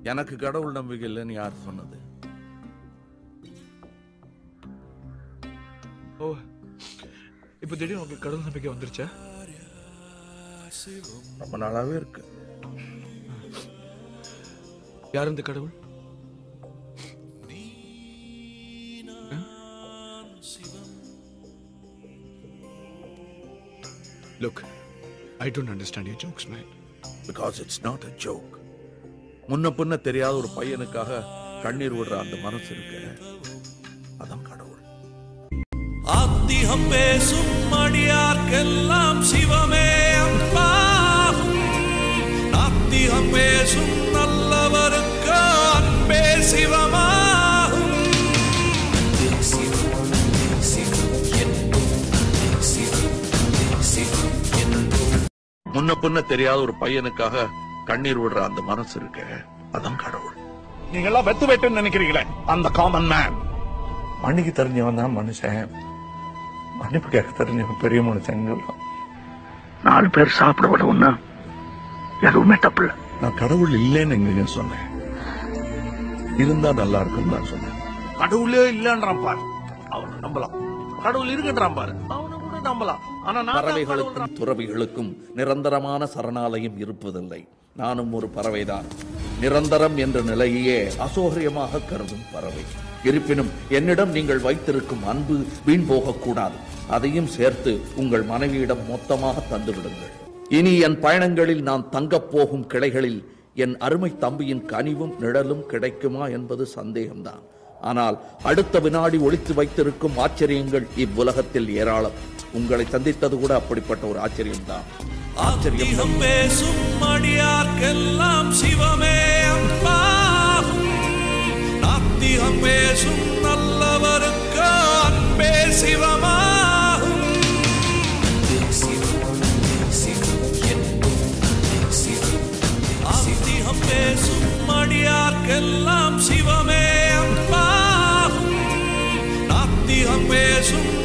எனக்கு கடவுள் நம்பிக்கை இல்லைன்னு யார் சொன்னது ஓ இப்போ திடீர்னு உங்களுக்கு கடவுள் நம்பிக்கை வந்துருச்சா ரொம்ப நாளாவே இருக்கு யார் இந்த கடவுள் look I don't understand you jokes man because it's not a joke முன்ன பின்ன தெரியாத ஒரு பையனுக்காக கண்ணீர் விடுற அந்த மனசு இருக்கு அதான் கடவுள் ஆத்திகம் பேசும் அடியார்க்கெல்லாம் சிவமே அன்பாகும் நாத்திகம் பேசும் நல்லவருக்கு அன்பே சிவமாகும் முன்ன பின்ன தெரியாத ஒரு பையனுக்காக கண்ணீர் விடுற அந்த மனசு இருக்கு அதான் கடவுள் நீங்கெல்லாம் வெத்து வெட்டுன்னு நினைக்கிறீங்களே அந்த காமன் மேன் மன்னிக்கு தெரிஞ்சவன் தான் மனுஷன் மன்னிப்பு கேட்க தெரிஞ்சவன் பெரிய மனுஷன் சொல்லலாம் நாலு பேர் சாப்பிட விடவுன்னா எதுவுமே தப்பு இல்லை நான் கடவுள் இல்லைன்னு எங்க சொன்னேன் இருந்தா நல்லா இருக்கும்னு தான் சொன்னேன் கடவுளே இல்லன்றான் பாரு அவனை நம்பலாம் கடவுள் இருக்குன்றான் பாரு அவனை கூட நம்பலாம் ஆனா நான் தான் பறவைகளுக்கும் துறவிகளுக்கும் நிரந்தரமான சரணாலயம் இருப்பதில்லை நானும் ஒரு பறவைதான் நிரந்தரம் என்ற நிலையையே அசௌகரியமாக கருதும் பறவை இருப்பினும் என்னிடம் நீங்கள் வைத்திருக்கும் அன்பு வீண் போகக்கூடாது அதையும் சேர்த்து உங்கள் மனைவியிடம் மொத்தமாக தந்து விடுங்கள் இனி என் பயணங்களில் நான் தங்கப் போகும் கிளைகளில் என் அருமை தம்பியின் கனிவும் நிழலும் கிடைக்குமா என்பது சந்தேகம்தான் ஆனால் அடுத்த வினாடி ஒளித்து வைத்திருக்கும் ஆச்சரியங்கள் இவ்வுலகத்தில் ஏராளம் உங்களை சந்தித்தது கூட அப்படிப்பட்ட ஒரு ஆச்சரியம்தான் ஆச்சரியம் ஆத்திகம் பேசும் அடியார்க்கெல்லாம் சிவமே அன்பாகும் நாத்திகம் பேசும் நல்லவருக்கு அன்பே சிவமாகும் ஆத்திகம் பேசும் அடியார்க்கெல்லாம் சிவமே அன்பாகும் நாத்திகம் பேசும்